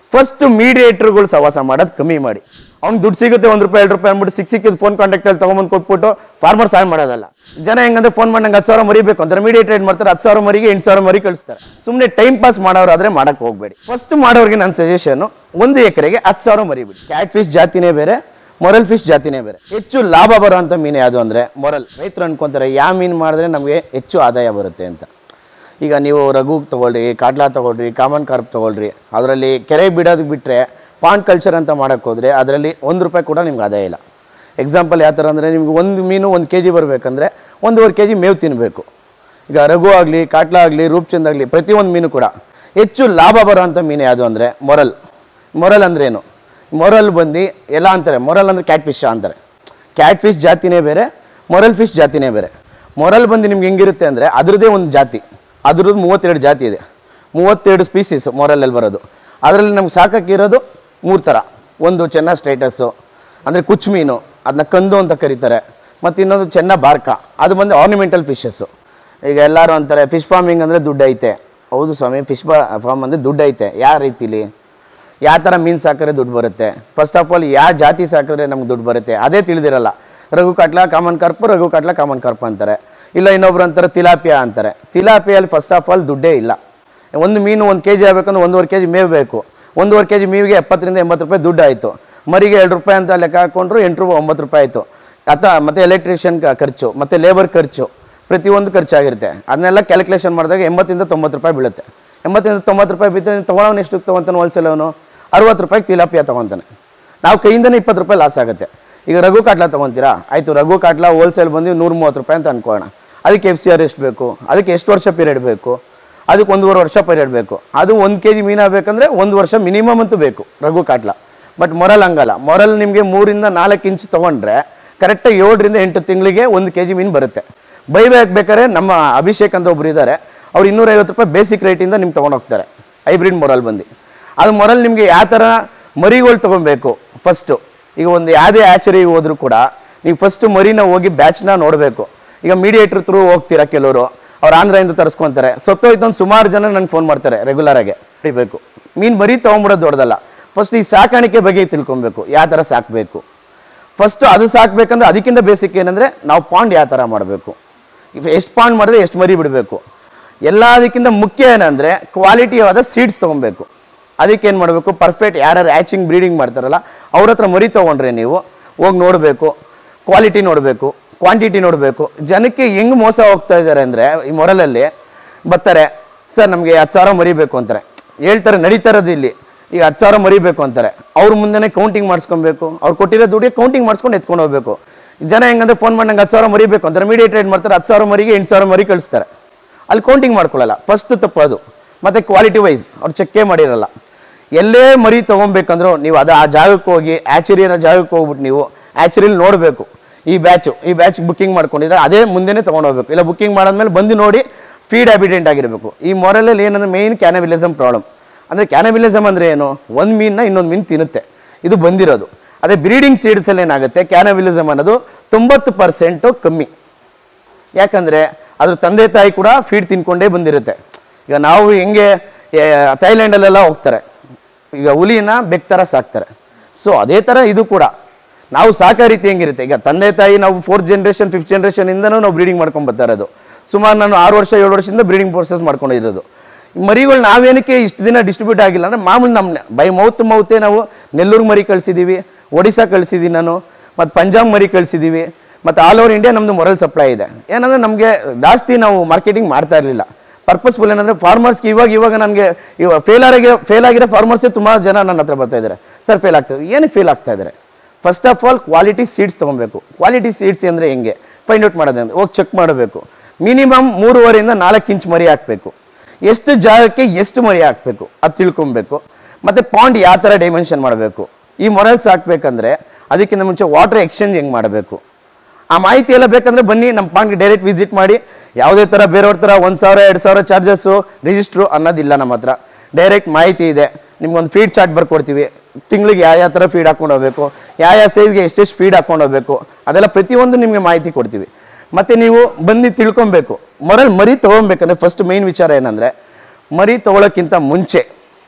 first ಮೀಡಿಯೇಟರ್ಗಳು ಸವಾಸ ಮಾಡೋದು ಕಮ್ಮಿ ಮಾಡಿ ಅವ್ನು ದುಡ್ಡು ಸಿಗುತ್ತೆ ಒಂದು ರೂಪಾಯಿ ಎರಡು ರೂಪಾಯಿ ಅಂದ್ಬಿಟ್ಟು ಸಿಕ್ ಸಿಕ್ಕಿದ ಫೋನ್ ಕಾಂಟ್ಯಾಕ್ಟಲ್ಲಿ ತೊಗೊಂಬಂದು ಕೊಟ್ಬಿಟ್ಟು ಫಾರ್ಮರ್ ಸಾಯ್ ಮಾಡೋದಲ್ಲ ಜನ ಹೆಂಗಂದ್ರೆ ಫೋನ್ ಮಾಡಿ ನಂಗೆ ಹತ್ತು ಸಾವಿರ ಮರಿಬೇಕು ಅಂತಾರೆ ಮೀಡಿಯೇಟ್ ರೇಟ್ ಮಾಡ್ತಾರೆ ಹತ್ತು ಸಾವಿರ ಮರಿಗೆ ಎಂಟು ಸಾವಿರ ಮರಿ ಕಳಿಸ್ತಾರೆ ಸುಮ್ಮನೆ ಟೈಮ್ ಪಾಸ್ ಮಾಡೋರಾದ್ರೆ ಮಾಡಕ್ಕೆ ಹೋಗಬೇಡಿ ಫಸ್ಟ್ ಮಾಡೋರಿಗೆ ನನ್ನ ಸಜೆಷನ್ ಒಂದು ಎಕರೆಗೆ ಹತ್ತು ಸಾವಿರ ಮರಿಬಿಡಿ ಕ್ಯಾಟ್ ಫಿಶ್ ಜಾತಿನೇ ಬೇರೆ ಮೊರಲ್ ಫಿಶ್ ಜಾತಿನೇ ಬೇರೆ ಹೆಚ್ಚು ಲಾಭ ಬರುವಂಥ ಮೀನು ಯಾವುದು ಅಂದರೆ ಮೊರಲ್ ರೈತರು ಅನ್ಕೊಂತಾರೆ ಯಾವ ಮೀನು ಮಾಡಿದ್ರೆ ನಮಗೆ ಹೆಚ್ಚು ಆದಾಯ ಬರುತ್ತೆ ಅಂತ ಈಗ ನೀವು ರಘು ತೊಗೊಳ್ರಿ ಕಾಟ್ಲಾ ತೊಗೊಳ್ರಿ ಕಾಮನ್ ಕಾರ್ಪ್ ತೊಗೊಳ್ರಿ ಅದರಲ್ಲಿ ಕೆರೆ ಬಿಡೋದು ಬಿಟ್ಟರೆ ಪಾಂಡ್ ಕಲ್ಚರ್ ಅಂತ ಮಾಡೋಕ್ಕೆ ಹೋದರೆ ಅದರಲ್ಲಿ ಒಂದು ರೂಪಾಯಿ ಕೂಡ ನಿಮ್ಗೆ ಆದಾಯ ಇಲ್ಲ ಎಕ್ಸಾಂಪಲ್ ಯಾವ ಥರ ಅಂದರೆ ನಿಮ್ಗೆ ಒಂದು ಮೀನು ಒಂದು ಕೆ ಜಿ ಬರಬೇಕಂದ್ರೆ ಒಂದೂವರೆ ಕೆ ಜಿ ಮೇವು ತಿನ್ನಬೇಕು ಈಗ ರಘು ಆಗಲಿ ಕಾಟ್ಲಾ ಆಗಲಿ ರೂಪ್ಚಂದ್ ಆಗಲಿ ಪ್ರತಿಯೊಂದು ಮೀನು ಕೂಡ ಹೆಚ್ಚು ಲಾಭ ಬರೋವಂಥ ಮೀನು ಯಾವುದು ಅಂದರೆ ಮೊರಲ್ ಮೊರಲ್ ಅಂದ್ರೆ ಏನು ಮೊರಲ್ ಬಂದು ಎಲ್ಲ ಅಂತಾರೆ ಮೊರಲ್ ಅಂದರೆ ಕ್ಯಾಟ್ ಫಿಶ್ ಅಂತಾರೆ ಕ್ಯಾಟ್ ಫಿಶ್ ಜಾತಿನೇ ಬೇರೆ ಮೊರಲ್ ಫಿಶ್ ಜಾತಿನೇ ಬೇರೆ ಮೊರಲ್ ಬಂದು ನಿಮ್ಗೆ ಹೆಂಗಿರುತ್ತೆ ಅಂದರೆ ಅದರದ್ದೇ ಒಂದು ಜಾತಿ ಅದ್ರದ್ದು ಮೂವತ್ತೆರಡು ಜಾತಿ ಇದೆ ಮೂವತ್ತೆರಡು ಸ್ಪೀಸೀಸ್ ಮೊರಲಲ್ಲಿ ಬರೋದು ಅದರಲ್ಲಿ ನಮ್ಗೆ ಸಾಕಕ್ಕಿರೋದು ಮೂರು ಥರ ಒಂದು ಚೆನ್ನ ಸ್ಟೇಟಸ್ಸು ಅಂದರೆ ಕುಚ್ಚು ಮೀನು ಅದನ್ನ ಕಂದು ಅಂತ ಕರೀತಾರೆ ಮತ್ತು ಇನ್ನೊಂದು ಚೆನ್ನ ಬಾರ್ಕ ಅದು ಬಂದು ಆರ್ನಿಮೆಂಟಲ್ ಫಿಶಸ್ಸು ಈಗ ಎಲ್ಲರೂ ಅಂತಾರೆ ಫಿಶ್ ಫಾರ್ಮಿಂಗ್ ಅಂದರೆ ದುಡ್ಡು ಐತೆ ಹೌದು ಸ್ವಾಮಿ ಫಿಶ್ ಫಾರ್ಮ್ ಅಂದರೆ ದುಡ್ಡು ಐತೆ ಯಾವ ರೀತಿಲಿ ಯಾವ ಥರ ಮೀನು ಸಾಕಿದ್ರೆ ದುಡ್ಡು ಬರುತ್ತೆ ಫಸ್ಟ್ ಆಫ್ ಆಲ್ ಯಾವ ಜಾತಿ ಸಾಕಿದ್ರೆ ನಮ್ಗೆ ದುಡ್ಡು ಬರುತ್ತೆ ಅದೇ ತಿಳಿದಿರಲ್ಲ rohu catla common carp rohu catla common carp ಅಂತಾರೆ ಇಲ್ಲ ಇನ್ನೊಬ್ರು ಅಂತಾರೆ ತಿಲಾಪಿಯಾ ಅಂತಾರೆ ತಿಲಾಪಿಯಲ್ಲಿ ಫಸ್ಟ್ ಆಫ್ ಆಲ್ ದುಡ್ಡೇ ಇಲ್ಲ ಒಂದು ಮೀನು ಒಂದು ಕೆ ಜಿ ಆಗಬೇಕಂದ್ರೆ ಒಂದೂವರೆ ಕೆ ಜಿ ಮೇವು ಬೇಕು ಒಂದೂವರೆ ಕೆ ಜಿ ಮೀವಿಗೆ ಎಪ್ಪತ್ತರಿಂದ ಎಂಬತ್ತು ರೂಪಾಯಿ ದುಡ್ಡು ಆಯಿತು ಮರಿಗೆ ಎರಡು ರೂಪಾಯಿ ಅಂತ ಲೆಕ್ಕ ಹಾಕೊಂಡ್ರು ಎಂಟು ರೂಪಾಯಿ ಒಂಬತ್ತು ರೂಪಾಯಿ ಆಯಿತು ಅಥ ಮತ್ತು ಎಲೆಕ್ಟ್ರಿಷಿಯನ್ ಖರ್ಚು ಮತ್ತು ಲೇಬರ್ ಖರ್ಚು ಪ್ರತಿಯೊಂದು ಖರ್ಚಾಗಿರುತ್ತೆ ಅದನ್ನೆಲ್ಲ ಕ್ಯಾಲ್ಕುಲೇಷನ್ ಮಾಡಿದಾಗ ಎಂಬತ್ತಿಂದ ತೊಂಬತ್ತು ರೂಪಾಯಿ ಬೀಳುತ್ತೆ ಎಂಬತ್ತಿಂದ ತೊಂಬತ್ತು ರೂಪಾಯಿ ಬಿದ್ದರೆ ತೊಗೊಳೋನು ಎಷ್ಟು ತೊಗೊತಾನೆ ಹೋಲ್ಸೇಲ್ ಅವನು ಅರವತ್ತು ರೂಪಾಯಿಗೆ ತಿಲಾಪಿಯಾ ತೊಗೊತಾನೆ ನಾವು ಕೈಯಿಂದನೇ ಇಪ್ಪತ್ತು ರೂಪಾಯಿ ಲಾಸ್ ಆಗುತ್ತೆ ಈಗ ರಘು ಕಾಟ್ಲಾ ತೊಗೊತೀರಾ ಆಯಿತು ರಘು ಕಾಟ್ಲಾ ಹೋಲ್ಸೇಲ್ ಬಂದು ನೂರ ಮೂವತ್ತು ರೂಪಾಯಿ ಅಂತ ಅನ್ಕೊಳ್ಳೋಣ ಅದಕ್ಕೆ ಎಫ್ ಸಿ ಆರ್ ಎಷ್ಟು ಬೇಕು ಅದಕ್ಕೆ ಎಷ್ಟು ವರ್ಷ ಪೀರಿಯಡ್ ಬೇಕು ಅದಕ್ಕೆ ಒಂದೂವರೆ ವರ್ಷ ಪೀರಿಯಡ್ ಬೇಕು ಅದು ಒಂದು ಕೆ ಜಿ ಮೀನು ಆಗಬೇಕಂದ್ರೆ ಒಂದು ವರ್ಷ ಮಿನಿಮಮ್ ಅಂತೂ ಬೇಕು ರಘು ಕಾಟ್ಲಾ ಬಟ್ ಮೊರಲ್ ಹಂಗಲ್ಲ ಮೊರಲ್ ನಿಮಗೆ ಮೂರಿಂದ ನಾಲ್ಕು ಇಂಚ್ ತೊಗೊಂಡ್ರೆ ಕರೆಕ್ಟಾಗಿ ಏಳರಿಂದ ಎಂಟು ತಿಂಗಳಿಗೆ ಒಂದು ಕೆ ಜಿ ಮೀನು ಬರುತ್ತೆ ಬೈಬೇಕು ಬೇಕಾದ್ರೆ ನಮ್ಮ ಅಭಿಷೇಕ್ ಅಂತ ಒಬ್ರು ಇದ್ದಾರೆ ಅವ್ರು ಇನ್ನೂರೈವತ್ತು ರೂಪಾಯಿ ಬೇಸಿಕ್ ರೇಟಿಂದ ನಿಮ್ಗೆ ತೊಗೊಂಡೋಗ್ತಾರೆ ಹೈಬ್ರಿಡ್ ಮೊರಲ್ ಬಂದು ಅದು ಮೊರಲ್ ನಿಮಗೆ ಯಾವ ಥರ ಮರಿಗಳು ತೊಗೊಬೇಕು ಫಸ್ಟು ಈಗ ಒಂದು ಯಾವುದೇ ಆಚರಿಗೆ ಹೋದರೂ ಕೂಡ ನೀವು ಫಸ್ಟ್ ಮರಿನ ಹೋಗಿ ಬ್ಯಾಚ್ನ ನೋಡಬೇಕು ಈಗ ಮೀಡಿಯೇಟ್ರ್ ಥ್ರೂ ಹೋಗ್ತೀರಾ ಕೆಲವರು ಅವ್ರು ಆಂಧ್ರದಿಂದ ತರಿಸ್ಕೊಂತಾರೆ ಸತ್ತೋಯ್ತು ಅಂತ ಸುಮಾರು ಜನ ನನಗೆ ಫೋನ್ ಮಾಡ್ತಾರೆ ರೆಗ್ಯುಲರಾಗಿ ಹಿಡಿಬೇಕು ಮೀನು ಮರಿ ತೊಗೊಂಬಿಡೋದು ದೊಡ್ಡದಲ್ಲ ಫಸ್ಟ್ ಈ ಸಾಕಾಣಿಕೆ ಬಗ್ಗೆ ತಿಳ್ಕೊಬೇಕು ಯಾವ ಥರ ಸಾಕಬೇಕು ಫಸ್ಟು ಅದು ಸಾಕಬೇಕಂದ್ರೆ ಅದಕ್ಕಿಂತ ಬೇಸಿಕ್ ಏನಂದರೆ ನಾವು ಪಾಂಡ್ ಯಾವ ಥರ ಮಾಡಬೇಕು ಎಷ್ಟು ಪಾಂಡ್ ಮಾಡಿದ್ರೆ ಎಷ್ಟು ಮರಿ ಬಿಡಬೇಕು ಎಲ್ಲದಕ್ಕಿಂತ ಮುಖ್ಯ ಏನಂದರೆ ಕ್ವಾಲಿಟಿಯಾದ ಸೀಡ್ಸ್ ತೊಗೊಬೇಕು ಅದಕ್ಕೆ ಏನು ಮಾಡಬೇಕು ಪರ್ಫೆಕ್ಟ್ ಯಾರ್ಯಾರು ಹ್ಯಾಚಿಂಗ್ ಬ್ರೀಡಿಂಗ್ ಮಾಡ್ತಾರಲ್ಲ ಅವ್ರ ಹತ್ರ ಮರಿ ತೊಗೊಂಡ್ರೆ ನೀವು ಹೋಗಿ ನೋಡಬೇಕು ಕ್ವಾಲಿಟಿ ನೋಡಬೇಕು ಕ್ವಾಂಟಿಟಿ ನೋಡಬೇಕು ಜನಕ್ಕೆ ಹೆಂಗೆ ಮೋಸ ಹೋಗ್ತಾ ಇದ್ದಾರೆ ಅಂದರೆ ಈ ಮೊರಲಲ್ಲಿ ಬರ್ತಾರೆ ಸರ್ ನಮಗೆ ಹತ್ತು ಸಾವಿರ ಮರಿಬೇಕು ಅಂತಾರೆ ಹೇಳ್ತಾರೆ ನಡೀತಾ ಇರೋದು ಇಲ್ಲಿ ಈಗ ಹತ್ತು ಸಾವಿರ ಮರಿಬೇಕು ಅಂತಾರೆ ಅವ್ರ ಮುಂದೆನೇ ಕೌಂಟಿಂಗ್ ಮಾಡಿಸ್ಕೊಬೇಕು ಅವ್ರು ಕೊಟ್ಟಿರೋ ದುಡ್ಡಿಗೆ ಕೌಂಟಿಂಗ್ ಮಾಡಿಸ್ಕೊಂಡು ಎತ್ಕೊಂಡು ಹೋಗ್ಬೇಕು ಜನ ಹೆಂಗಂದ್ರೆ ಫೋನ್ ಮಾಡಿ ನಂಗೆ ಹತ್ತು ಸಾವಿರ ಮರಿಬೇಕು ಅಂತಾರೆ ಮೀಡಿಯೇಟ್ ರೇಟ್ ಮಾಡ್ತಾರೆ ಹತ್ತು ಸಾವಿರ ಮರಿಗೆ ಎಂಟು ಸಾವಿರ ಮರಿ ಕಳಿಸ್ತಾರೆ ಅಲ್ಲಿ ಕೌಂಟಿಂಗ್ ಮಾಡ್ಕೊಳ್ಳಲ್ಲ ಫಸ್ಟ್ ತಪ್ಪು ಅದು ಮತ್ತು ಕ್ವಾಲಿಟಿ ವೈಸ್ ಅವ್ರು ಚೆಕ್ಕೇ ಮಾಡಿರಲ್ಲ ಎಲ್ಲೇ ಮರಿ ತೊಗೊಬೇಕಂದ್ರೂ ನೀವು ಅದು ಆ ಜಾಗಕ್ಕೆ ಹೋಗಿ ಆ್ಯಚುರಿ ಅನ್ನೋ ಜಾಗಕ್ಕೆ ಹೋಗ್ಬಿಟ್ಟು ನೀವು ಆ್ಯಚುರಿಲಿ ನೋಡಬೇಕು ಈ ಬ್ಯಾಚು ಈ ಬ್ಯಾಚ್ ಬುಕ್ಕಿಂಗ್ ಮಾಡ್ಕೊಂಡಿದ್ರೆ ಅದೇ ಮುಂದೆನೇ ತೊಗೊಂಡೋಗ್ಬೇಕು ಇಲ್ಲ ಬುಕ್ಕಿಂಗ್ ಮಾಡಾದ್ಮೇಲೆ ಬಂದು ನೋಡಿ ಫೀಡ್ ಹ್ಯಾಬಿಡೆಂಟ್ ಆಗಿರಬೇಕು ಈ ಮೊರಲಲ್ಲಿ ಏನಂದ್ರೆ ಮೇಯ್ನ್ ಕ್ಯಾನಬಿಲಿಸಮ್ ಪ್ರಾಬ್ಲಮ್ ಅಂದರೆ ಕ್ಯಾನಬಿಲಿಸಮ್ ಅಂದರೆ ಏನು ಒಂದು ಮೀನನ್ನ ಇನ್ನೊಂದು ಮೀನು ತಿನ್ನುತ್ತೆ ಇದು ಬಂದಿರೋದು ಅದೇ ಬ್ರೀಡಿಂಗ್ ಸೀಡ್ಸಲ್ಲಿ ಏನಾಗುತ್ತೆ ಕ್ಯಾನಬಿಲಿಸಮ್ ಅನ್ನೋದು ತೊಂಬತ್ತು ಪರ್ಸೆಂಟು ಕಮ್ಮಿ ಯಾಕಂದರೆ ಅದ್ರ ತಂದೆ ತಾಯಿ ಕೂಡ ಫೀಡ್ ತಿನ್ಕೊಂಡೇ ಬಂದಿರುತ್ತೆ ಈಗ ನಾವು ಹೆಂಗೆ ಏ, ಥೈಲ್ಯಾಂಡಲ್ಲೆಲ್ಲ ಹೋಗ್ತಾರೆ ಈಗ ಹುಲಿನ ಬೆಕ್ ಥರ ಸಾಕ್ತಾರೆ ಸೊ ಅದೇ ಥರ ಇದು ಕೂಡ ನಾವು ಸಾಕೋ ರೀತಿ ಹೆಂಗಿರುತ್ತೆ ಈಗ ತಂದೆ ತಾಯಿ ನಾವು ಫೋರ್ತ್ ಜನ್ರೇಷನ್ ಫಿಫ್ತ್ ಜನ್ರೇಷನಿಂದನೂ ನಾವು ಬ್ರೀಡಿಂಗ್ ಮಾಡ್ಕೊಂಡು ಬರ್ತಾ ಇರೋದು ಸುಮಾರು ನಾನು ಆರು ವರ್ಷ ಏಳು ವರ್ಷದಿಂದ ಬ್ರೀಡಿಂಗ್ ಪ್ರೋಸೆಸ್ ಮಾಡ್ಕೊಂಡಿರೋದು ಮರಿಗಳು ನಾವೇನಕ್ಕೆ ಇಷ್ಟು ದಿನ ಡಿಸ್ಟ್ರಿಬ್ಯೂಟ್ ಆಗಿಲ್ಲ ಅಂದರೆ ಮಾಮೂಲಿ ನಮ್ಮ ಬೈ ಮೌತ್ ಮೌತೇ ನಾವು ನೆಲ್ಲೂರು ಮರಿ ಕಳಿಸಿದ್ದೀವಿ ಒಡಿಶಾ ಕಳಿಸಿದ್ದೀನಿ ನಾನು ಮತ್ತು ಪಂಜಾಬ್ ಮರಿ ಕಳಿಸಿದ್ದೀವಿ ಮತ್ತು ಆಲ್ ಓವರ್ ಇಂಡಿಯಾ ನಮ್ಮದು ಮೊರಲ್ ಸಪ್ಲೈ ಇದೆ ಏನಂದರೆ ನಮಗೆ ಜಾಸ್ತಿ ನಾವು ಮಾರ್ಕೆಟಿಂಗ್ ಮಾಡ್ತಾ ಇರಲಿಲ್ಲ ಪರ್ಪಸ್ಫುಲ್ ಏನಂದರೆ ಫಾರ್ಮರ್ಸ್ಗೆ ಇವಾಗ ಇವಾಗ ನನಗೆ ಇವಾಗ ಫೇಲ್ ಆಗಿರೋ ಫೇಲ್ ಆಗಿರೋ ಫಾರ್ಮರ್ಸೇ ತುಂಬ ಜನ ನನ್ನ ಹತ್ರ ಬರ್ತಾ ಇದ್ದಾರೆ ಸರ್ ಫೇಲ್ ಆಗ್ತದೆ ಏನಕ್ಕೆ ಫೇಲ್ ಆಗ್ತಾ ಇದ್ದಾರೆ first of all quality seeds ತೊಗೊಬೇಕು ಕ್ವಾಲಿಟಿ ಸೀಡ್ಸ್ ಅಂದರೆ ಹೆಂಗೆ ಫೈಂಡ್ ಔಟ್ ಮಾಡೋದು ಅಂದ್ರೆ ಹೋಗಿ ಚೆಕ್ ಮಾಡಬೇಕು ಮಿನಿಮಮ್ ಮೂರುವರೆಯಿಂದ ನಾಲ್ಕು ಇಂಚ್ ಮರಿ ಹಾಕಬೇಕು ಎಷ್ಟು ಜಾಗಕ್ಕೆ ಎಷ್ಟು ಮರಿ ಹಾಕಬೇಕು ಅದು ತಿಳ್ಕೊಬೇಕು ಮತ್ತು ಪಾಂಡ್ ಯಾವ ಥರ ಡೈಮೆನ್ಷನ್ ಮಾಡಬೇಕು ಈ ಮೊರಲ್ಸ್ ಹಾಕ್ಬೇಕಂದ್ರೆ ಅದಕ್ಕಿಂತ ಮುಂಚೆ ವಾಟರ್ ಎಕ್ಸ್ಚೇಂಜ್ ಹೆಂಗೆ ಮಾಡಬೇಕು ಆ ಮಾಹಿತಿ ಎಲ್ಲ ಬೇಕಂದ್ರೆ ಬನ್ನಿ ನಮ್ಮ ಪಾಂಡ್ಗೆ ಡೈರೆಕ್ಟ್ ವಿಸಿಟ್ ಮಾಡಿ ಯಾವುದೇ ಥರ ಬೇರೆಯವ್ರ ಥರ ಒಂದು ಸಾವಿರ ಎರಡು ಸಾವಿರ ಚಾರ್ಜಸ್ಸು ರಿಜಿಸ್ಟ್ರು ಅನ್ನೋದಿಲ್ಲ ನಮ್ಮ ಹತ್ರ ಡೈರೆಕ್ಟ್ ಮಾಹಿತಿ ಇದೆ ನಿಮ್ಗೊಂದು ಫೀಡ್ ಚಾರ್ಟ್ ಬರ್ಕೊಡ್ತೀವಿ ತಿಂಗಳಿಗೆ ಯಾವ ಯಾವ ಥರ ಫೀಡ್ ಹಾಕೊಂಡು ಹೋಗ್ಬೇಕು ಯಾವ ಯಾವ ಸೈಜ್ಗೆ ಎಷ್ಟೆಷ್ಟು ಫೀಡ್ ಹಾಕೊಂಡು ಹೋಗ್ಬೇಕು ಅದೆಲ್ಲ ಪ್ರತಿಯೊಂದು ನಿಮಗೆ ಮಾಹಿತಿ ಕೊಡ್ತೀವಿ ಮತ್ತು ನೀವು ಬಂದು ತಿಳ್ಕೊಬೇಕು ಮೊರಲ್ ಮರಿ ತೊಗೊಬೇಕಂದ್ರೆ ಫಸ್ಟ್ ಮೇನ್ ವಿಚಾರ ಏನಂದರೆ ಮರಿ ತೊಗೊಳಕ್ಕಿಂತ ಮುಂಚೆ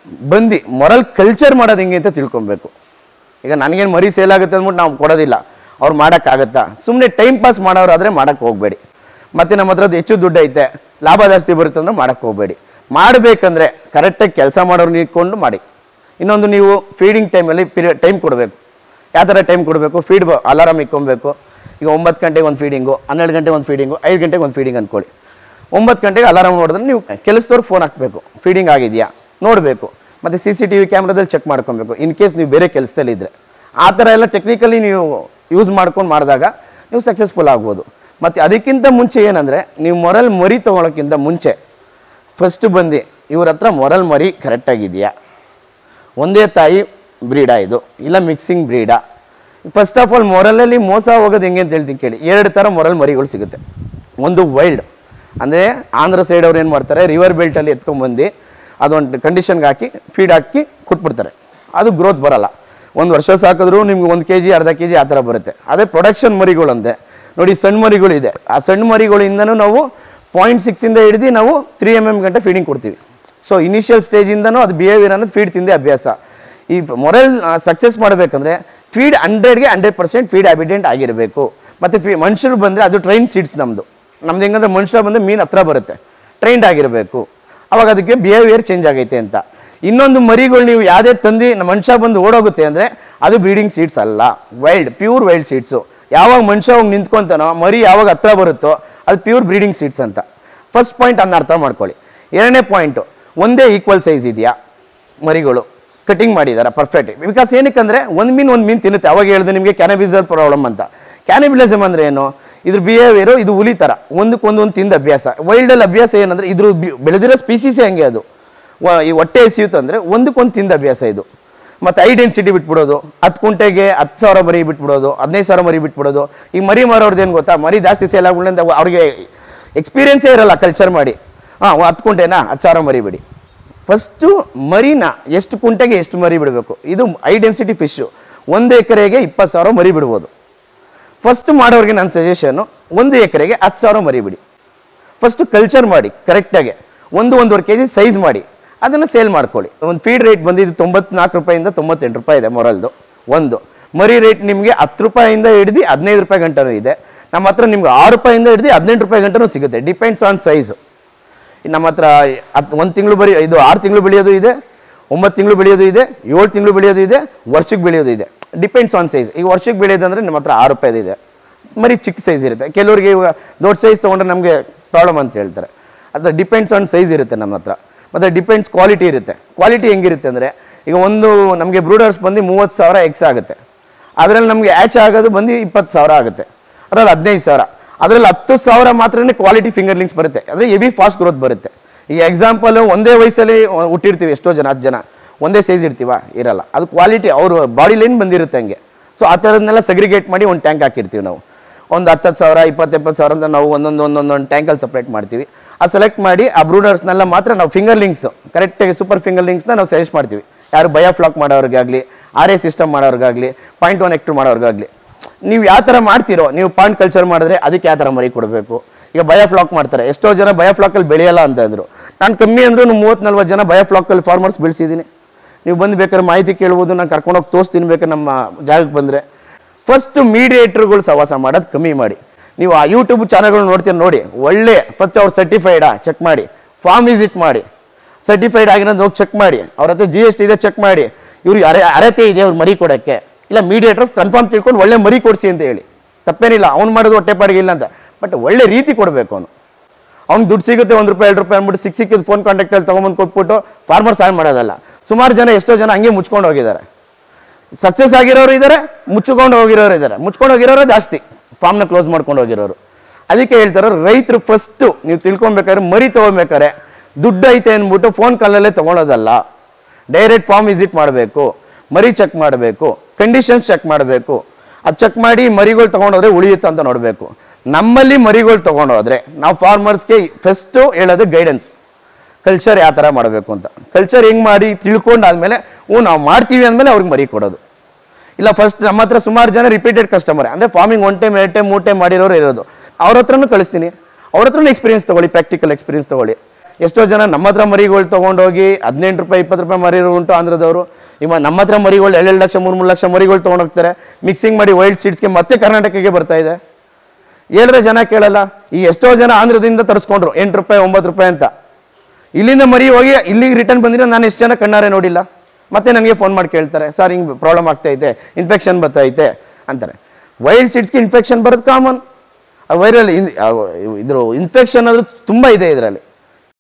ಬಂದು ಮೊರಲ್ ಕಲ್ಚರ್ ಮಾಡೋದು ಹೆಂಗೆ ಅಂತ ತಿಳ್ಕೊಬೇಕು ಈಗ ನನಗೇನು ಮರಿ ಸೇಲ್ ಆಗುತ್ತೆ ಅಂದ್ಬಿಟ್ಟು ನಾವು ಕೊಡೋದಿಲ್ಲ ಅವ್ರು ಮಾಡೋಕ್ಕಾಗತ್ತಾ ಸುಮ್ಮನೆ ಟೈಮ್ ಪಾಸ್ ಮಾಡೋರಾದರೆ ಮಾಡೋಕ್ಕೆ ಹೋಗಬೇಡಿ ಮತ್ತು ನಮ್ಮ ಹತ್ರ ಹೆಚ್ಚು ದುಡ್ಡು ಐತೆ ಲಾಭ ಜಾಸ್ತಿ ಬರುತ್ತೆ ಅಂದ್ರೆ ಮಾಡೋಕ್ಕೆ ಹೋಗಬೇಡಿ ಮಾಡಬೇಕಂದ್ರೆ ಕರೆಕ್ಟಾಗಿ ಕೆಲಸ ಮಾಡೋರು ಇಟ್ಕೊಂಡು ಮಾಡಿ ಇನ್ನೊಂದು ನೀವು ಫೀಡಿಂಗ್ ಟೈಮಲ್ಲಿ ಪಿರಿಯಡ್ ಟೈಮ್ ಕೊಡಬೇಕು ಯಾವ ಥರ ಟೈಮ್ ಕೊಡಬೇಕು ಫೀಡ್ ಅಲಾರಾಮ್ ಇಕ್ಕೊಬೇಕು ಈಗ ಒಂಬತ್ತು ಗಂಟೆಗೆ ಒಂದು ಫೀಡಿಂಗು ಹನ್ನೆರಡು ಗಂಟೆಗೆ ಒಂದು ಫೀಡಿಂಗು ಐದು ಗಂಟೆಗೆ ಒಂದು ಫೀಡಿಂಗ್ ಅಂದ್ಕೊಳ್ಳಿ ಒಂಬತ್ತು ಗಂಟೆಗೆ ಅಲಾರಾಮ್ ನೋಡಿದ್ರೆ ನೀವು ಕೆಲಸದವ್ರಿಗೆ ಫೋನ್ ಹಾಕಬೇಕು ಫೀಡಿಂಗ್ ಆಗಿದೆಯಾ ನೋಡಬೇಕು ಮತ್ತು ಸಿ ಸಿ ಟಿ ವಿ ಕ್ಯಾಮ್ರಾದಲ್ಲಿ ಚೆಕ್ ಮಾಡ್ಕೊಬೇಕು ಇನ್ ಕೇಸ್ ನೀವು ಬೇರೆ ಕೆಲಸದಲ್ಲಿ ಇದ್ದರೆ ಆ ಥರ ಎಲ್ಲ ಟೆಕ್ನಿಕಲಿ ನೀವು ಯೂಸ್ ಮಾಡ್ಕೊಂಡು ಮಾಡಿದಾಗ ನೀವು ಸಕ್ಸಸ್ಫುಲ್ ಆಗ್ಬೋದು ಮತ್ತು ಅದಕ್ಕಿಂತ ಮುಂಚೆ ಏನಂದರೆ ನೀವು ಮೊರಲ್ ಮರಿ ತೊಗೊಳಕ್ಕಿಂತ ಮುಂಚೆ ಫಸ್ಟ್ ಬಂದು ಇವ್ರ ಹತ್ರ ಮೊರಲ್ ಮರಿ ಕರೆಕ್ಟಾಗಿದೆಯಾ ಒಂದೇ ತಾಯಿ ಬ್ರೀಡಾ ಇದು ಇಲ್ಲ ಮಿಕ್ಸಿಂಗ್ ಬ್ರೀಡಾ ಫಸ್ಟ್ ಆಫ್ ಆಲ್ ಮೊರಲಲ್ಲಿ ಮೋಸ ಹೋಗೋದು ಹೆಂಗೆ ಅಂತ ಹೇಳ್ತೀನಿ ಕೇಳಿ ಎರಡು ಥರ ಮೊರಲ್ ಮರಿಗಳು ಸಿಗುತ್ತೆ ಒಂದು ವೈಲ್ಡ್ ಅಂದರೆ ಆಂಧ್ರ ಸೈಡ್ ಅವ್ರು ಏನು ಮಾಡ್ತಾರೆ ರಿವರ್ ಬೆಲ್ಟಲ್ಲಿ ಎತ್ಕೊಂಡ್ಬಂದು ಅದೊಂದು ಕಂಡೀಷನ್ಗೆ ಹಾಕಿ ಫೀಡ್ ಹಾಕಿ ಕೊಟ್ಬಿಡ್ತಾರೆ ಅದು ಗ್ರೋತ್ ಬರಲ್ಲ ಒಂದು ವರ್ಷ ಸಾಕಿದ್ರು ನಿಮ್ಗೆ ಒಂದು ಕೆ ಜಿ ಅರ್ಧ ಕೆ ಜಿ ಆ ಥರ ಬರುತ್ತೆ ಅದೇ ಪ್ರೊಡಕ್ಷನ್ ಮರಿಗಳಂತೆ ನೋಡಿ ಸಣ್ಣ ಮರಿಗಳು ಇದೆ ಆ ಸಣ್ಣ ಮರಿಗಳಿಂದನೂ ನಾವು ಪಾಯಿಂಟ್ ಸಿಕ್ಸಿಂದ ಹಿಡಿದು ನಾವು ತ್ರೀ ಎಮ್ ಎಮ್ ಗಂಟೆ ಫೀಡಿಂಗ್ ಕೊಡ್ತೀವಿ ಸೊ ಇನಿಷಿಯಲ್ ಸ್ಟೇಜಿಂದನೂ ಅದು ಬಿಹೇವಿಯರ್ ಅನ್ನೋದು ಫೀಡ್ ತಿಂದೆ ಅಭ್ಯಾಸ ಈ ಮೊರಲ್ ಸಕ್ಸಸ್ ಮಾಡಬೇಕಂದ್ರೆ ಫೀಡ್ ಹಂಡ್ರೆಡ್ಗೆ ಹಂಡ್ರೆಡ್ ಪರ್ಸೆಂಟ್ ಫೀಡ್ ಹ್ಯಾಬಿಟೆಂಟ್ ಆಗಿರಬೇಕು ಮತ್ತು ಫೀ ಮನುಷ್ಯರು ಬಂದರೆ ಅದು ಟ್ರೈನ್ ಸೀಡ್ಸ್ ನಮ್ಮದು ನಮ್ದು ಹೆಂಗಂದ್ರೆ ಮನುಷ್ಯ ಬಂದರೆ ಮೀನು ಹತ್ರ ಬರುತ್ತೆ ಟ್ರೈನ್ಡ್ ಆಗಿರಬೇಕು ಅವಾಗ ಅದಕ್ಕೆ ಬಿಹೇವಿಯರ್ ಚೇಂಜ್ ಆಗೈತೆ ಅಂತ ಇನ್ನೊಂದು ಮರಿಗಳು ನೀವು ಯಾವುದೇ ತಂದು ನಮ್ಮ ಮನುಷ್ಯ ಬಂದು ಓಡೋಗುತ್ತೆ ಅಂದರೆ ಅದು ಬ್ರೀಡಿಂಗ್ ಸೀಡ್ಸ್ ಅಲ್ಲ ವೈಲ್ಡ್ ಪ್ಯೂರ್ ವೈಲ್ಡ್ ಸೀಡ್ಸು ಯಾವಾಗ ಮನುಷ್ಯ ಹೋಗಿ ನಿಂತ್ಕೊಂತಾನೋ ಮರಿ ಯಾವಾಗ ಹತ್ರ ಬರುತ್ತೋ ಅದು ಪ್ಯೂರ್ ಬ್ರೀಡಿಂಗ್ ಸೀಡ್ಸ್ ಅಂತ ಫಸ್ಟ್ ಪಾಯಿಂಟ್ ಅನ್ನ ಅರ್ಥ ಮಾಡ್ಕೊಳ್ಳಿ ಎರಡನೇ ಪಾಯಿಂಟು ಒಂದೇ ಈಕ್ವಲ್ ಸೈಜ್ ಇದೆಯಾ ಮರಿಗಳು ಕಟಿಂಗ್ ಮಾಡಿದ್ದಾರೆ ಪರ್ಫೆಕ್ಟ್ ಬಿಕಾಸ್ ಏನಕ್ಕಂದ್ರೆ ಒಂದು ಮೀನು ಒಂದು ಮೀನು ತಿನ್ನುತ್ತೆ ಅವಾಗ ಹೇಳಿದೆ ನಿಮಗೆ ಕ್ಯಾನಬಿಸಲ್ ಪ್ರಾಬ್ಲಮ್ ಅಂತ ಕ್ಯಾನಬಿಲಿಸಮ್ ಅಂದ್ರೆ ಏನು ಇದ್ರ ಬಿಹೇವಿಯರು ಇದು ಹುಲಿ ಥರ ಒಂದಕ್ಕೊಂದು ಒಂದು ತಿಂದ ಅಭ್ಯಾಸ ವೈಲ್ಡಲ್ಲಿ ಅಭ್ಯಾಸ ಏನಂದ್ರೆ ಇದ್ರ ಬಿ- ಬೆಳೆದಿರೋ ಸ್ಪೀಸೀಸೇ ಹಂಗೆ ಅದು ವ- ಈ ಹೊಟ್ಟೆ ಎಸಿಯುತ್ತೆ ಅಂದರೆ ಒಂದಕ್ಕೊಂದು ತಿಂದ ಅಭ್ಯಾಸ ಇದು ಮತ್ತು ಐ ಡೆನ್ಸಿಟಿ ಬಿಟ್ಬಿಡೋದು ಹತ್ತು ಕುಂಟೆಗೆ ಹತ್ತು ಸಾವಿರ ಮರಿ ಬಿಟ್ಬಿಡೋದು ಹದಿನೈದು ಸಾವಿರ ಮರಿ ಬಿಟ್ಬಿಡೋದು ಈಗ ಮರಿ ಮಾರೋರ್ದು ಏನು ಗೊತ್ತಾ ಮರಿ ಜಾಸ್ತಿ ಸೇಲ್ ಆಗ್ಬಿಡಂತ ಅವ್ರಿಗೆ ಎಕ್ಸ್ಪೀರಿಯನ್ಸೇ ಇರಲ್ಲ ಕಲ್ಚರ್ ಮಾಡಿ ಹಾಂ ಹತ್ತು ಕುಂಟೆನಾ ಹತ್ತು ಸಾವಿರ ಮರಿ ಬಿಡಿ ಫಸ್ಟು ಮರಿನ ಎಷ್ಟು ಕುಂಟೆಗೆ ಎಷ್ಟು ಮರಿ ಬಿಡಬೇಕು ಇದು ಐ ಡೆನ್ಸಿಟಿ ಫಿಶ್ಶು ಒಂದು ಎಕರೆಗೆ ಇಪ್ಪತ್ತು ಸಾವಿರ ಮರಿ ಬಿಡ್ಬೋದು ಫಸ್ಟ್ ಮಾಡೋರಿಗೆ ನನ್ನ ಸಜೆಷನು ಒಂದು ಎಕರೆಗೆ ಹತ್ತು ಸಾವಿರ ಮರಿ ಬಿಡಿ ಫಸ್ಟು ಕಲ್ಚರ್ ಮಾಡಿ ಕರೆಕ್ಟಾಗಿ ಒಂದು ಒಂದೂವರೆ ಕೆ ಜಿ ಸೈಜ್ ಮಾಡಿ ಅದನ್ನು ಸೇಲ್ ಮಾಡ್ಕೊಳ್ಳಿ ಒಂದು ಫೀಡ್ ರೇಟ್ ಬಂದಿದ್ದು ತೊಂಬತ್ನಾಲ್ಕು ರೂಪಾಯಿಂದ ತೊಂಬತ್ತೆಂಟು ರೂಪಾಯಿ ಇದೆ ಮೊರಲ್ದು ಒಂದು ಮರಿ ರೇಟ್ ನಿಮಗೆ ಹತ್ತು ರೂಪಾಯಿಂದ ಹಿಡಿದು ಹದಿನೈದು ರೂಪಾಯಿ ಗಂಟನೂ ಇದೆ ನಮ್ಮ ಹತ್ರ ನಿಮ್ಗೆ ಆರು ರೂಪಾಯಿಂದ ಹಿಡಿದು ಹದಿನೆಂಟು ರೂಪಾಯಿ ಗಂಟನೂ ಸಿಗುತ್ತೆ ಡಿಪೆಂಡ್ಸ್ ಆನ್ ಸೈಜು ನಮ್ಮ ಹತ್ರ ಹತ್ತು ಒಂದು ತಿಂಗಳು ಬರೀ ಇದು ಆರು ತಿಂಗಳು ಬೆಳೆಯೋದು ಇದೆ ಒಂಬತ್ತು ತಿಂಗಳು ಬೆಳೆಯೋದು ಇದೆ ಏಳು ತಿಂಗಳು ಬೆಳೆಯೋದು ಇದೆ ವರ್ಷಕ್ಕೆ ಬೆಳೆಯೋದು ಇದೆ ಡಿಪೆಂಡ್ಸ್ ಆನ್ ಸೈಜ್ ಈಗ ವರ್ಷಕ್ಕೆ ಬೆಳೆಯೋದಂದ್ರೆ ನಮ್ಮ ಹತ್ರ ಆರು ರೂಪಾಯಿದು ಇದೆ ಮರಿ ಚಿಕ್ಕ ಸೈಜ್ ಇರುತ್ತೆ ಕೆಲವರಿಗೆ ಇವಾಗ ದೊಡ್ಡ ಸೈಜ್ ತೊಗೊಂಡ್ರೆ ನಮಗೆ ಪ್ರಾಬ್ಲಮ್ ಅಂತ ಹೇಳ್ತಾರೆ ಅದು ಡಿಪೆಂಡ್ಸ್ ಆನ್ ಸೈಜ್ ಇರುತ್ತೆ ನಮ್ಮ ಹತ್ರ ಮತ್ತು ಡಿಪೆಂಡ್ಸ್ ಕ್ವಾಲಿಟಿ ಇರುತ್ತೆ ಕ್ವಾಲಿಟಿ ಹೆಂಗಿರುತ್ತೆ ಅಂದರೆ ಈಗ ಒಂದು ನಮಗೆ ಬ್ರೂಡರ್ಸ್ ಬಂದು ಮೂವತ್ತು ಸಾವಿರ ಎಕ್ಸ್ ಆಗುತ್ತೆ ಅದರಲ್ಲಿ ನಮಗೆ ಆ್ಯಚ್ ಆಗೋದು ಬಂದು ಇಪ್ಪತ್ತು ಸಾವಿರ ಆಗುತ್ತೆ ಅದರಲ್ಲಿ ಹದಿನೈದು ಸಾವಿರ ಅದರಲ್ಲಿ ಹತ್ತು ಸಾವಿರ ಮಾತ್ರನೇ ಕ್ವಾಲಿಟಿ ಫಿಂಗರ್ಲಿಂಗ್ಸ್ ಬರುತ್ತೆ ಅಂದರೆ ಹೆವಿ ಫಾಸ್ಟ್ ಗ್ರೋತ್ ಬರುತ್ತೆ ಈಗ ಎಕ್ಸಾಂಪಲ್ ಒಂದೇ ವಯಸ್ಸಲ್ಲಿ ಹುಟ್ಟಿರ್ತೀವಿ ಎಷ್ಟೋ ಜನ ಹತ್ತು ಜನ ಒಂದೇ ಸೈಜ್ ಇರ್ತೀವ ಇರಲ್ಲ ಅದು ಕ್ವಾಲಿಟಿ ಅವರು ಬಾಡಿ ಲೈನ್ ಬಂದಿರುತ್ತೆ ಹಂಗೆ ಸೊ ಆ ಥರದನ್ನೆಲ್ಲ ಸೆಗ್ರಿಗೇಟ್ ಮಾಡಿ ಒಂದು ಟ್ಯಾಂಕ್ ಹಾಕಿರ್ತೀವಿ ನಾವು ಒಂದು ಹತ್ತತ್ತು ಸಾವಿರ ಇಪ್ಪತ್ತೆಪ್ಪತ್ತು ಸಾವಿರ ಅಂತ ನಾವು ಒಂದೊಂದು ಒಂದೊಂದೊಂದು ಟ್ಯಾಂಕಲ್ಲಿ ಸಪ್ರೇಟ್ ಮಾಡ್ತೀವಿ ಆ ಸೆಲೆಕ್ಟ್ ಮಾಡಿ ಆ ಬ್ರೂಡರ್ಸ್ನೆಲ್ಲ ಮಾತ್ರ ನಾವು ಫಿಂಗರ್ ಲಿಂಕ್ಸ್ ಕರೆಕ್ಟಾಗಿ ಸೂಪರ್ ಫಿಂಗರ್ ಲಿಂಕ್ಸ್ನ ನಾವು ಸಜೆಸ್ಟ್ ಮಾಡ್ತೀವಿ ಯಾರು ಬಯೋಫ್ಲಾಕ್ ಮಾಡೋರಿಗಾಗಲಿ ಆರ್ ಎ ಸಿಸ್ಟಮ್ ಮಾಡೋರಿಗಾಗಲಿ ಪಾಯಿಂಟ್ ಒನ್ ಎಕ್ಟು ಮಾಡೋರಿಗಾಗಲಿ ನೀವು ಯಾವ ಥರ ಮಾಡ್ತೀರೋ ನೀವು ಪಾಯಿಂಟ್ ಕಲ್ಚರ್ ಮಾಡಿದ್ರೆ ಅದಕ್ಕೆ ಯಾವ ಥರ ಮರಿ ಕೊಡಬೇಕು ಈಗ ಬಯೋಫ್ಲಾಕ್ ಮಾಡ್ತಾರೆ ಎಷ್ಟೋ ಜನ ಬಯೋಫ್ಲಾಕಲ್ಲಿ ಬೆಳೆಯಲ್ಲ ಅಂತ ಅಂದರು ನಾನು ಕಮ್ಮಿ ಅಂದ್ರೂ ಮೂವತ್ತು ನಲ್ವತ್ತು ಜನ ಬಯೋಫ್ಲಾಕಲ್ಲಿ ಫಾರ್ಮರ್ಸ್ ಬೆಳೆಸಿದ್ದೀನಿ ನೀವು ಬಂದು ಬೇಕಾದ್ರೆ ಮಾಹಿತಿ ಕೇಳ್ಬೋದು ನಾನು ಕರ್ಕೊಂಡೋಗಿ ತೋರಿಸ್ತೀನಿ ಬೇಕಾದ್ರೆ ನಮ್ಮ ಜಾಗಕ್ಕೆ ಬಂದರೆ ಫಸ್ಟ್ ಮೀಡಿಯೇಟ್ರುಗಳು ಸವಾಸ ಮಾಡೋದು ಕಮ್ಮಿ ಮಾಡಿ ನೀವು ಆ ಯೂಟ್ಯೂಬ್ ಚಾನಲ್ಗಳು ನೋಡ್ತೀರ ನೋಡಿ ಒಳ್ಳೆ ಫಸ್ಟ್ ಅವ್ರು ಸರ್ಟಿಫೈಡಾ ಚೆಕ್ ಮಾಡಿ ಫಾರ್ಮ್ ವಿಸಿಟ್ ಮಾಡಿ ಸರ್ಟಿಫೈಡ್ ಆಗಿರೋದು ಹೋಗಿ ಚೆಕ್ ಮಾಡಿ ಅವ್ರ ಹತ್ರ ಜಿ ಎಸ್ ಟಿ ಇದೆ ಚೆಕ್ ಮಾಡಿ ಇವ್ರಿಗೆ ಅರೆ ಅರ್ಹತೆ ಇದೆ ಅವ್ರು ಮರಿ ಕೊಡೋಕ್ಕೆ ಇಲ್ಲ ಮೀಡಿಯೇಟ್ರ್ ಕನ್ಫರ್ಮ್ ತಿಳ್ಕೊಂಡು ಒಳ್ಳೆ ಮರಿ ಕೊಡಿಸಿ ಅಂತ ಹೇಳಿ ತಪ್ಪೇನಿಲ್ಲ ಅವ್ನು ಮಾಡೋದು ಹೊಟ್ಟೆಪಾಡಿಗೆ ಇಲ್ಲ ಅಂತ ಬಟ್ ಒಳ್ಳೆ ರೀತಿ ಕೊಡಬೇಕು ಅವನು ಅವ್ನು ದುಡ್ಡು ಸಿಗುತ್ತೆ ಒಂದು ರೂಪಾಯಿ ಎರಡು ರೂಪಾಯಿ ಅಂದ್ಬಿಟ್ಟು ಸಿಕ್ ಸಿಕ್ಕಿದ್ದು ಫೋನ್ ಕಾಂಟ್ಯಾಕ್ಟಲ್ಲಿ ತೊಗೊಂಬಂದು ಕೊಟ್ಬಿಟ್ಟು ಫಾರ್ಮರ್ ಸಾಯ್ ಮಾಡೋದಲ್ಲ ಸುಮಾರು ಜನ ಎಷ್ಟೋ ಜನ ಹಂಗೆ ಮುಚ್ಕೊಂಡು ಹೋಗಿದ್ದಾರೆ ಸಕ್ಸಸ್ ಆಗಿರೋರು ಇದ್ದಾರೆ ಮುಚ್ಚಿಕೊಂಡು ಹೋಗಿರೋರು ಇದ್ದಾರೆ ಮುಚ್ಕೊಂಡು ಹೋಗಿರೋರು ಜಾಸ್ತಿ ಫಾರ್ಮ್ನ ಕ್ಲೋಸ್ ಮಾಡ್ಕೊಂಡು ಹೋಗಿರೋರು ಅದಕ್ಕೆ ಹೇಳ್ತಾರೆ ರೈತರು ಫಸ್ಟು ನೀವು ತಿಳ್ಕೊಬೇಕಾದ್ರೆ ಮರಿ ತೊಗೊಬೇಕಾರೆ ದುಡ್ಡು ಐತೆ ಅಂದ್ಬಿಟ್ಟು ಫೋನ್ ಕಾಲಲ್ಲೇ ತೊಗೊಳೋದಲ್ಲ ಡೈರೆಕ್ಟ್ ಫಾರ್ಮ್ ವಿಸಿಟ್ ಮಾಡಬೇಕು ಮರಿ ಚೆಕ್ ಮಾಡಬೇಕು ಕಂಡೀಷನ್ಸ್ ಚೆಕ್ ಮಾಡಬೇಕು ಅದು ಚೆಕ್ ಮಾಡಿ ಮರಿಗಳು ತೊಗೊಂಡೋದ್ರೆ ಉಳಿಯುತ್ತೆ ಅಂತ ನೋಡಬೇಕು ನಮ್ಮಲ್ಲಿ ಮರಿಗಳು ತೊಗೊಂಡೋದ್ರೆ ನಾವು ಫಾರ್ಮರ್ಸ್ಗೆ ಫಸ್ಟು ಹೇಳೋದು ಗೈಡೆನ್ಸ್ ಕಲ್ಚರ್ ಯಾವ ಥರ ಮಾಡಬೇಕು ಅಂತ ಕಲ್ಚರ್ ಹೆಂಗೆ ಮಾಡಿ ತಿಳ್ಕೊಂಡಾದ್ಮೇಲೆ ಹ್ಞೂ ನಾವು ಮಾಡ್ತೀವಿ ಅಂದಮೇಲೆ ಅವ್ರಿಗೆ ಮರಿ ಕೊಡೋದು ಇಲ್ಲ ಫಸ್ಟ್ ನಮ್ಮ ಹತ್ರ ಸುಮಾರು ಜನ ರಿಪೀಟೆಡ್ ಕಸ್ಟಮರ್ ಅಂದರೆ ಫಾರ್ಮಿಂಗ್ ಒನ್ ಟೈಮ್ ಎರಡು ಟೈಮ್ ಮೂರು ಟೈಮ್ ಮಾಡಿರೋರು ಇರೋದು ಅವ್ರ ಹತ್ರನೂ ಕಳಿಸ್ತೀನಿ ಅವ್ರ ಹತ್ರನೂ ಎಕ್ಸ್ಪೀರಿಯನ್ಸ್ ತೊಗೊಳ್ಳಿ ಪ್ರಾಕ್ಟಿಕಲ್ ಎಕ್ಸ್ಪೀರಿಯನ್ಸ್ ತೊಗೊಳ್ಳಿ ಎಷ್ಟೋ ಜನ ನಮ್ಮ ಹತ್ರ ಮರಿಗಳು ತೊಗೊಂಡೋಗಿ ಹದಿನೆಂಟು ರೂಪಾಯಿ ಇಪ್ಪತ್ತು ರೂಪಾಯಿ ಮರಿ ಉಂಟು ಆಂಧ್ರದವರು ಇವ ನಮ್ಮ ಹತ್ರ ಮರಿಗಳು ಎರಡೆರಡು ಲಕ್ಷ ಮೂರು ಮೂರು ಲಕ್ಷ ಮರಿಗಳು ತೊಗೊಂಡೋಗ್ತಾರೆ ಮಿಕ್ಸಿಂಗ್ ಮಾಡಿ ವೈಲ್ಡ್ ಸೀಡ್ಸ್ಗೆ ಮತ್ತೆ ಕರ್ನಾಟಕಕ್ಕೆ ಬರ್ತಾ ಇದೆ ಹೇಳಿದ್ರೆ ಜನ ಕೇಳಲ್ಲ ಈ ಎಷ್ಟೋ ಜನ ಆಂಧ್ರದಿಂದ ತರಿಸ್ಕೊಂಡ್ರು ಎಂಟು ರೂಪಾಯಿ ಒಂಬತ್ತು ರೂಪಾಯಿ ಅಂತ ಇಲ್ಲಿಂದ ಮರಿ ಹೋಗಿ ಇಲ್ಲಿಗೆ ರಿಟರ್ನ್ ಬಂದಿರೋ ನಾನು ಎಷ್ಟು ಜನ ಕಣ್ಣಾರೆ ನೋಡಿಲ್ಲ ಮತ್ತೆ ನನಗೆ ಫೋನ್ ಮಾಡಿ ಕೇಳ್ತಾರೆ ಸರ್ ಹಿಂಗೆ ಪ್ರಾಬ್ಲಮ್ ಆಗ್ತೈತೆ ಇನ್ಫೆಕ್ಷನ್ ಬರ್ತೈತೆ ಅಂತಾರೆ ವೈಲ್ಡ್ ಸೀಡ್ಸ್ಗೆ ಇನ್ಫೆಕ್ಷನ್ ಬರೋದು ಕಾಮನ್ ವೈರಲ್ ಇದ್ರ ಇನ್ಫೆಕ್ಷನ್ ಅದು ತುಂಬ ಇದೆ ಇದರಲ್ಲಿ